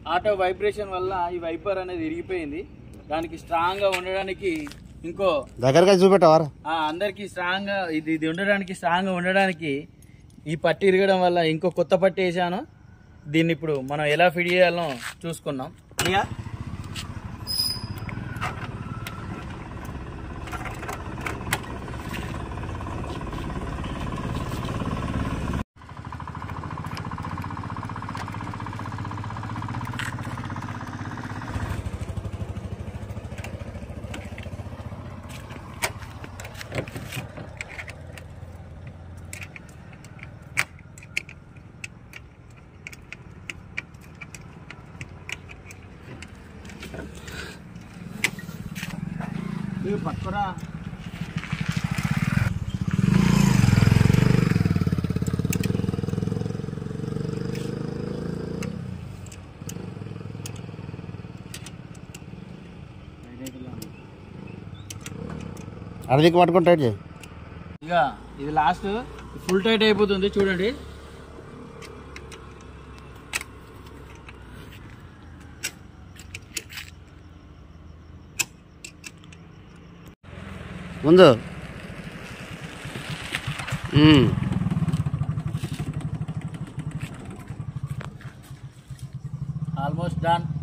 Auto vibration వల్ల ఈ wiper అనేది ఇరిగిపోయింది దానికి స్ట్రాంగ్గా ఉండడానికి ఇంకో దగ్గరగా చూపెట్టవారా ఆ, అందరికి స్ట్రాంగ్ గా ఇది ఇది ఉండడానికి స్ట్రాంగ్ గా ఉండడానికి ఈ పట్టి ఇరగడం వల్ల ఇంకో కొత్త పట్టి వేసాను దీన్ని ఇప్పుడు మనం ఎలా ఫిట్ చేయాలో చూసుకున్నాం ఇక ఇవి పక్కరా అడవికి పట్టుకొని టైట్ చేయి ఇక ఇది లాస్ట్ ఫుల్ టైట్ అయిపోతుంది చూడండి ముందు ఉమ్. Almost done